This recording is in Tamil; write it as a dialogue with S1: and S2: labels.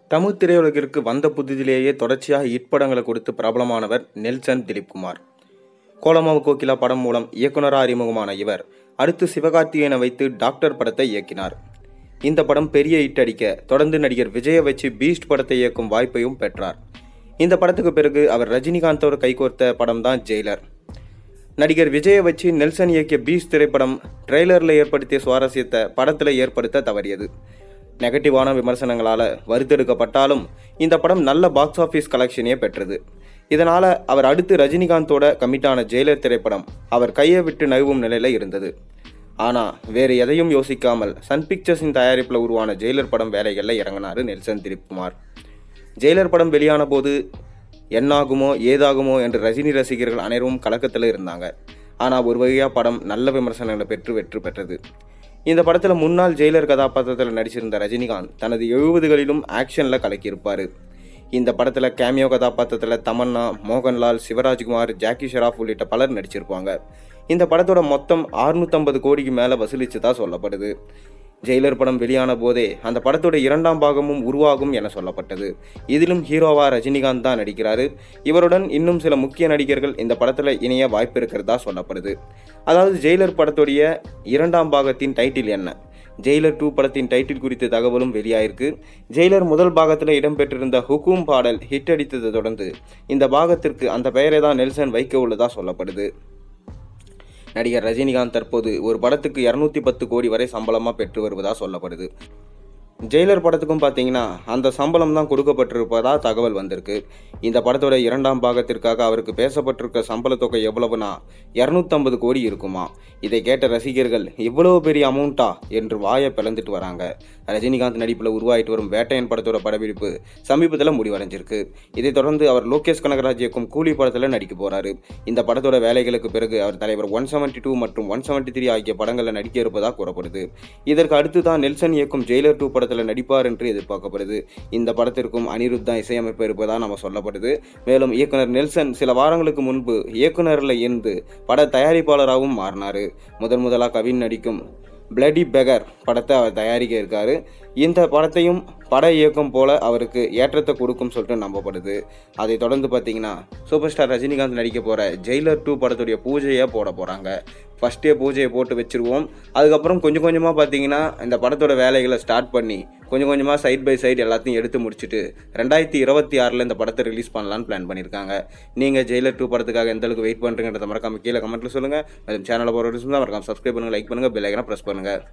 S1: தமிழ் திரையுலகிற்கு வந்த புதிதிலேயே தொடர்ச்சியாக ஹிட் படங்களை கொடுத்து பிரபலமானவர் நெல்சன் திலீப்குமார் கோலமாவு கோகிலா படம் மூலம் இயக்குனராக அறிமுகமான இவர் அடுத்து சிவகார்த்திகேயனை வைத்து டாக்டர் படத்தை இயக்கினார் இந்த படம் பெரிய ஹிட் அடிக்க தொடர்ந்து நடிகர் விஜயை வச்சு பீஸ்ட் படத்தை இயக்கும் வாய்ப்பையும் பெற்றார் இந்த படத்துக்கு பிறகு அவர் ரஜினிகாந்தோடு கைகோர்த்த படம் தான் ஜெயிலர் நடிகர் விஜயை வச்சு நெல்சன் இயக்கிய பீஸ் திரைப்படம் ட்ரெய்லரில் ஏற்படுத்திய சுவாரஸ்யத்தை படத்தில் ஏற்படுத்த தவறியது நெகட்டிவான விமர்சனங்களால் வறுத்தெடுக்கப்பட்டாலும் இந்த படம் நல்ல பாக்ஸ் ஆஃபீஸ் கலெக்ஷனையே பெற்றது இதனால் அவர் அடுத்து ரஜினிகாந்தோட கமிட்டான ஜெயிலர் திரைப்படம் அவர் கையை விட்டு நழுவும் நிலையில் இருந்தது ஆனால் வேறு எதையும் யோசிக்காமல் சன் பிக்சர்ஸின் தயாரிப்பில் உருவான ஜெயிலர் படம் வேலைகளில் இறங்கினார் நெல்சன் திலீப்குமார் ஜெயிலர் படம் வெளியான போது என்னாகுமோ ஏதாகுமோ என்று ரஜினி ரசிகர்கள் அனைவரும் கலக்கத்தில் இருந்தாங்க ஆனால் ஒரு வகையாக படம் நல்ல விமர்சனங்களை பெற்று வெற்றி பெற்றது இந்த படத்தில் முன்னாள் ஜெயிலர் கதாபாத்திரத்தில் நடிச்சிருந்த ரஜினிகாந்த் தனது எழுபதுகளிலும் ஆக்ஷனில் கலக்கியிருப்பார் இந்த படத்தில் கேமியோ கதாபாத்திரத்தில் தமன்னா மோகன்லால் சிவராஜ்குமார் ஜாக்கி ஷெராஃப் உள்ளிட்ட பலர் நடிச்சிருப்பாங்க இந்த படத்தோட மொத்தம் 650 கோடிக்கு மேலே வசூலிச்சதா சொல்லப்படுது ஜெயிலர் படம் வெளியான போதே அந்த படத்தோட இரண்டாம் பாகமும் உருவாகும் என சொல்லப்பட்டது இதிலும் ஹீரோவா ரஜினிகாந்த் தான் நடிக்கிறாரு இவருடன் இன்னும் சில முக்கிய நடிகர்கள் இந்த படத்தில் இணைய வாய்ப்பு இருக்கிறதா சொல்லப்படுது அதாவது ஜெயிலர் படத்துடைய இரண்டாம் பாகத்தின் டைட்டில் என்ன ஜெயிலர் டூ படத்தின் டைட்டில் குறித்த தகவலும் வெளியாயிருக்கு ஜெயிலர் முதல் பாகத்தில் இடம்பெற்றிருந்த ஹுக்கும் பாடல் ஹிட் அடித்ததை தொடர்ந்து இந்த பாகத்திற்கு அந்த பெயரை தான் நெல்சன் வைக்க உள்ளதா சொல்லப்படுது நடிகர் ரஜினிகாந்த் தற்போது ஒரு படத்துக்கு இரநூத்தி பத்து கோடி வரை சம்பளமாக பெற்று வருவதா சொல்லப்படுது ஜெயிலர் படத்துக்கும் பார்த்தீங்கன்னா அந்த சம்பளம் தான் கொடுக்கப்பட்டிருப்பதா தகவல் வந்திருக்கு இந்த படத்தோட இரண்டாம் பாகத்திற்காக அவருக்கு பேசப்பட்டிருக்க சம்பள தொகை எவ்வளவுனா இரநூத்தம்பது கோடி இருக்குமா இதை கேட்ட ரசிகர்கள் இவ்வளவு பெரிய அமௌண்ட்டா என்று வாயை பிளந்துட்டு வராங்க ரஜினிகாந்த் நடிப்பில் உருவாயிட்டு வரும் வேட்டையன் படத்தோட படப்பிடிப்பு சமீபத்தில் முடிவடைஞ்சிருக்கு இதைத் தொடர்ந்து அவர் லோகேஷ் கனகராஜ் இயக்கும் கூலி படத்தில் நடிக்க போறாரு இந்த படத்தோட வேலைகளுக்கு பிறகு அவர் தலைவர் ஒன் செவன்டி டூ மற்றும் ஒன் செவன்டி த்ரீ ஆகிய படங்களில் நடிக்க இருப்பதாக கூறப்படுது இதற்கு அடுத்து தான் நெல்சன் இயக்கும் ஜெயிலர் டூ படத்தில் நடிப்பார் என்று எதிர்பார்க்கப்படுது இந்த படத்திற்கும் அனிருத் தான் இசையமைப்பு இருப்பதாக நம்ம சொல்லப்படுது மேலும் இயக்குனர் நெல்சன் சில வாரங்களுக்கு முன்பு இயக்குனரில் இருந்து பட தயாரிப்பாளராகவும் மாறினார் முதன் முதலாக கவின் நடிக்கும் பிளடி பெகர் படத்தை அவர் தயாரிக்க இருக்காரு இந்த படத்தையும் பட இயக்கம் போல அவருக்கு ஏற்றத்தை கொடுக்கும் சொல்லிட்டு நம்பப்படுது அதை தொடர்ந்து பார்த்தீங்கன்னா சூப்பர் ஸ்டார் ரஜினிகாந்த் நடிக்க போகிற ஜெயிலர் டூ படத்துடைய பூஜையை போட போகிறாங்க ஃபஸ்ட்டே பூஜையை போட்டு வச்சிருவோம் அதுக்கப்புறம் கொஞ்சம் கொஞ்சமாக பார்த்தீங்கன்னா இந்த படத்தோட வேலைகளை ஸ்டார்ட் பண்ணி கொஞ்சம் கொஞ்சமாக சைட் பை சைடு எல்லாத்தையும் எடுத்து முடிச்சுட்டு ரெண்டாயிரத்தி இருபத்தி ஆறில் இந்த படத்தை ரிலீஸ் பண்ணலான்னு பிளான் பண்ணியிருக்காங்க நீங்கள் ஜெயிலர் டூ படத்துக்காக எந்த அளவுக்கு வெயிட் பண்ணுறீங்கன்றத மறக்காம கீழே கமெண்ட்டில் சொல்லுங்கள் மேலும் சேனலை போகிற தான் மறக்காம சப்ஸ்கிரைப் பண்ணுங்கள் லைக் பண்ணுங்கள் பெல் ஐக்கனை ப்ரெஸ் பண்ணுங்கள்